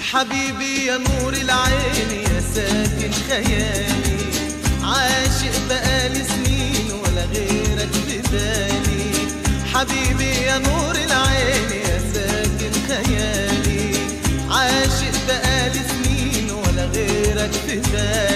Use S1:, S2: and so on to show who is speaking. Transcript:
S1: حبيبي يا نور العين يا ساكن خيالي عاشق بقالي سنين ولا غيرك ببالي حبيبي يا نور العين يا ساكن خيالي عاشق بقالي سنين ولا غيرك ببالي